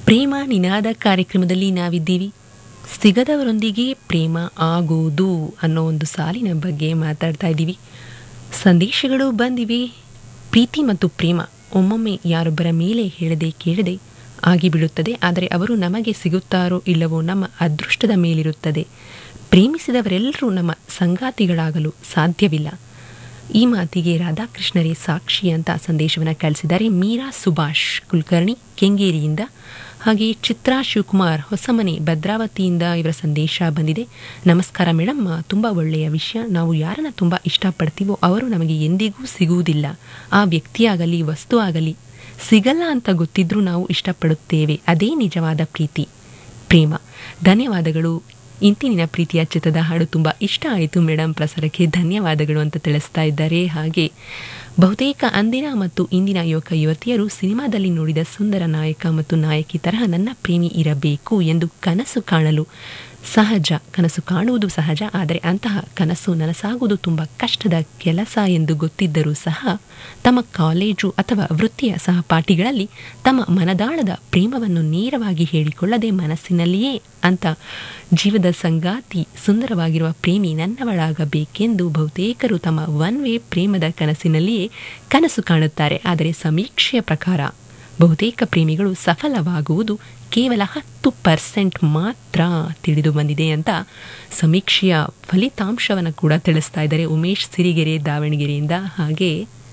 ಪ್ರೇಮ ನಿನಾದ ಕಾರ್ಯಕ್ರಮದಲ್ಲಿ ನಾವಿದ್ದೀವಿ ಸಿಗದವರೊಂದಿಗೆ ಪ್ರೇಮ ಆಗುವುದು ಅನ್ನೋ ಒಂದು ಸಾಲಿನ ಬಗ್ಗೆ ಮಾತಾಡ್ತಾ ಇದ್ದೀವಿ ಸಂದೇಶಗಳು ಬಂದಿವೆ ಪ್ರೀತಿ ಮತ್ತು ಪ್ರೇಮ ಒಮ್ಮೊಮ್ಮೆ ಯಾರೊಬ್ಬರ ಮೇಲೆ ಹೇಳದೆ ಕೇಳದೆ ಆಗಿಬಿಡುತ್ತದೆ ಆದರೆ ಅವರು ನಮಗೆ ಸಿಗುತ್ತಾರೋ ಇಲ್ಲವೋ ನಮ್ಮ ಅದೃಷ್ಟದ ಮೇಲಿರುತ್ತದೆ ಪ್ರೇಮಿಸಿದವರೆಲ್ಲರೂ ನಮ್ಮ ಸಂಗಾತಿಗಳಾಗಲು ಸಾಧ್ಯವಿಲ್ಲ ಈ ಮಾತಿಗೆ ರಾಧಾಕೃಷ್ಣರೇ ಸಾಕ್ಷಿ ಅಂತ ಸಂದೇಶವನ್ನು ಕಳಿಸಿದ್ದಾರೆ ಮೀರಾ ಸುಭಾಷ್ ಕುಲಕರ್ಣಿ ಕೆಂಗೇರಿಯಿಂದ ಹಾಗೆ ಚಿತ್ರಾ ಶಿವಕುಮಾರ್ ಹೊಸಮನೆ ಭದ್ರಾವತಿಯಿಂದ ಇವರ ಸಂದೇಶ ಬಂದಿದೆ ನಮಸ್ಕಾರ ಮೇಡಮ್ ತುಂಬ ಒಳ್ಳೆಯ ವಿಷಯ ನಾವು ಯಾರನ್ನ ತುಂಬ ಇಷ್ಟಪಡ್ತೀವೋ ಅವರು ನಮಗೆ ಎಂದಿಗೂ ಸಿಗುವುದಿಲ್ಲ ಆ ವ್ಯಕ್ತಿಯಾಗಲಿ ವಸ್ತು ಆಗಲಿ ಸಿಗಲ್ಲ ಅಂತ ಗೊತ್ತಿದ್ರೂ ನಾವು ಇಷ್ಟಪಡುತ್ತೇವೆ ಅದೇ ನಿಜವಾದ ಪ್ರೀತಿ ಪ್ರೇಮ ಧನ್ಯವಾದಗಳು ಇಂತಿನ ಪ್ರೀತಿಯ ಚಿತ್ರದ ಹಾಡು ತುಂಬ ಇಷ್ಟ ಆಯಿತು ಮೇಡಮ್ ಪ್ರಸಾರಕ್ಕೆ ಧನ್ಯವಾದಗಳು ಅಂತ ತಿಳಿಸ್ತಾ ಇದ್ದಾರೆ ಹಾಗೆ ಬಹುತೇಕ ಅಂದಿನ ಮತ್ತು ಇಂದಿನ ಯುವಕ ಯುವತಿಯರು ಸಿನಿಮಾದಲ್ಲಿ ನೋಡಿದ ಸುಂದರ ನಾಯಕ ಮತ್ತು ನಾಯಕಿ ತರಹ ನನ್ನ ಪ್ರೇಮಿ ಇರಬೇಕು ಎಂದು ಕನಸು ಕಾಣಲು ಸಹಜ ಕನಸು ಕಾಣುವುದು ಸಹಜ ಆದರೆ ಅಂತಹ ಕನಸು ನನಸಾಗುವುದು ತುಂಬ ಕಷ್ಟದ ಕೆಲಸ ಎಂದು ಗೊತ್ತಿದ್ದರೂ ಸಹ ತಮ್ಮ ಕಾಲೇಜು ಅಥವಾ ವೃತ್ತಿಯ ಸಹಪಾಠಿಗಳಲ್ಲಿ ತಮ್ಮ ಮನದಾಳದ ಪ್ರೇಮವನ್ನು ನೇರವಾಗಿ ಹೇಳಿಕೊಳ್ಳದೆ ಮನಸ್ಸಿನಲ್ಲಿಯೇ ಅಂತ ಜೀವದ ಸಂಗಾತಿ ಸುಂದರವಾಗಿರುವ ಪ್ರೇಮಿ ನನ್ನವಳಾಗಬೇಕೆಂದು ಬಹುತೇಕರು ತಮ್ಮ ಒನ್ ವೇ ಪ್ರೇಮದ ಕನಸಿನಲ್ಲಿಯೇ ಕನಸು ಕಾಣುತ್ತಾರೆ ಆದರೆ ಸಮೀಕ್ಷೆಯ ಪ್ರಕಾರ ಬಹುತೇಕ ಪ್ರೇಮಿಗಳು ಸಫಲವಾಗುವುದು ಕೇವಲ ಹತ್ತು ಪರ್ಸೆಂಟ್ ಮಾತ್ರ ತಿಳಿದು ಬಂದಿದೆ ಅಂತ ಸಮೀಕ್ಷೆಯ ಫಲಿತಾಂಶವನ್ನು ಕೂಡ ತಿಳಿಸ್ತಾ ಇದ್ದಾರೆ ಉಮೇಶ್ ಸಿರಿಗೆರೆ ದಾವಣಗೆರೆಯಿಂದ ಹಾಗೆ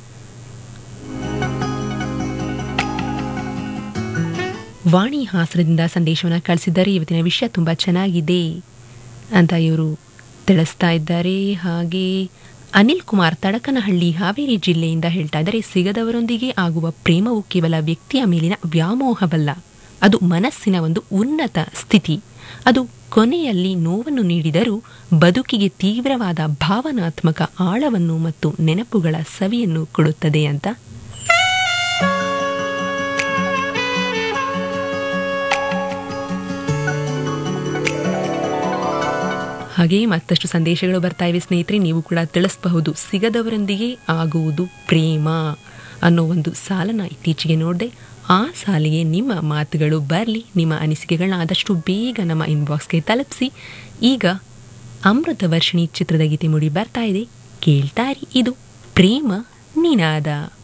ವಾಣಿ ಹಾಸನದಿಂದ ಸಂದೇಶವನ್ನು ಕಳಿಸಿದ್ದಾರೆ ಇವತ್ತಿನ ವಿಷಯ ತುಂಬ ಚೆನ್ನಾಗಿದೆ ಅಂತ ಇವರು ತಿಳಿಸ್ತಾ ಇದ್ದಾರೆ ಹಾಗೆ ಅನಿಲ್ ಕುಮಾರ್ ತಡಕನಹಳ್ಳಿ ಹಾವೇರಿ ಜಿಲ್ಲೆಯಿಂದ ಹೇಳ್ತಾ ಇದ್ದಾರೆ ಸಿಗದವರೊಂದಿಗೆ ಆಗುವ ಪ್ರೇಮವು ಕೇವಲ ವ್ಯಕ್ತಿಯ ಮೇಲಿನ ವ್ಯಾಮೋಹವಲ್ಲ ಅದು ಮನಸ್ಸಿನ ಒಂದು ಉನ್ನತ ಸ್ಥಿತಿ ಅದು ಕೊನೆಯಲ್ಲಿ ನೋವನ್ನು ನೀಡಿದರೂ ಬದುಕಿಗೆ ತೀವ್ರವಾದ ಭಾವನಾತ್ಮಕ ಆಳವನ್ನು ಮತ್ತು ನೆನಪುಗಳ ಸವಿಯನ್ನು ಕೊಡುತ್ತದೆ ಅಂತ ಹಾಗೆ ಮತ್ತಷ್ಟು ಸಂದೇಶಗಳು ಬರ್ತಾ ಇವೆ ಸ್ನೇಹಿತರೆ ನೀವು ಕೂಡ ತಿಳಿಸಬಹುದು ಸಿಗದವರೊಂದಿಗೆ ಆಗುವುದು ಪ್ರೇಮ ಅನ್ನೋ ಒಂದು ಸಾಲನ ಇತ್ತೀಚೆಗೆ ನೋಡಿದೆ ಆ ಸಾಲಿಗೆ ನಿಮ್ಮ ಮಾತುಗಳು ಬರಲಿ ನಿಮ್ಮ ಅನಿಸಿಕೆಗಳನ್ನ ಆದಷ್ಟು ಬೇಗ ನಮ್ಮ ಇನ್ಬಾಕ್ಸ್ಗೆ ತಲುಪಿಸಿ ಈಗ ಅಮೃತ ವರ್ಷಿಣಿ ಚಿತ್ರದ ಗೀತೆ ಮೂಡಿ ಬರ್ತಾ ಇದೆ ಕೇಳ್ತಾರಿ ಇದು ಪ್ರೇಮ ನಿನಾದ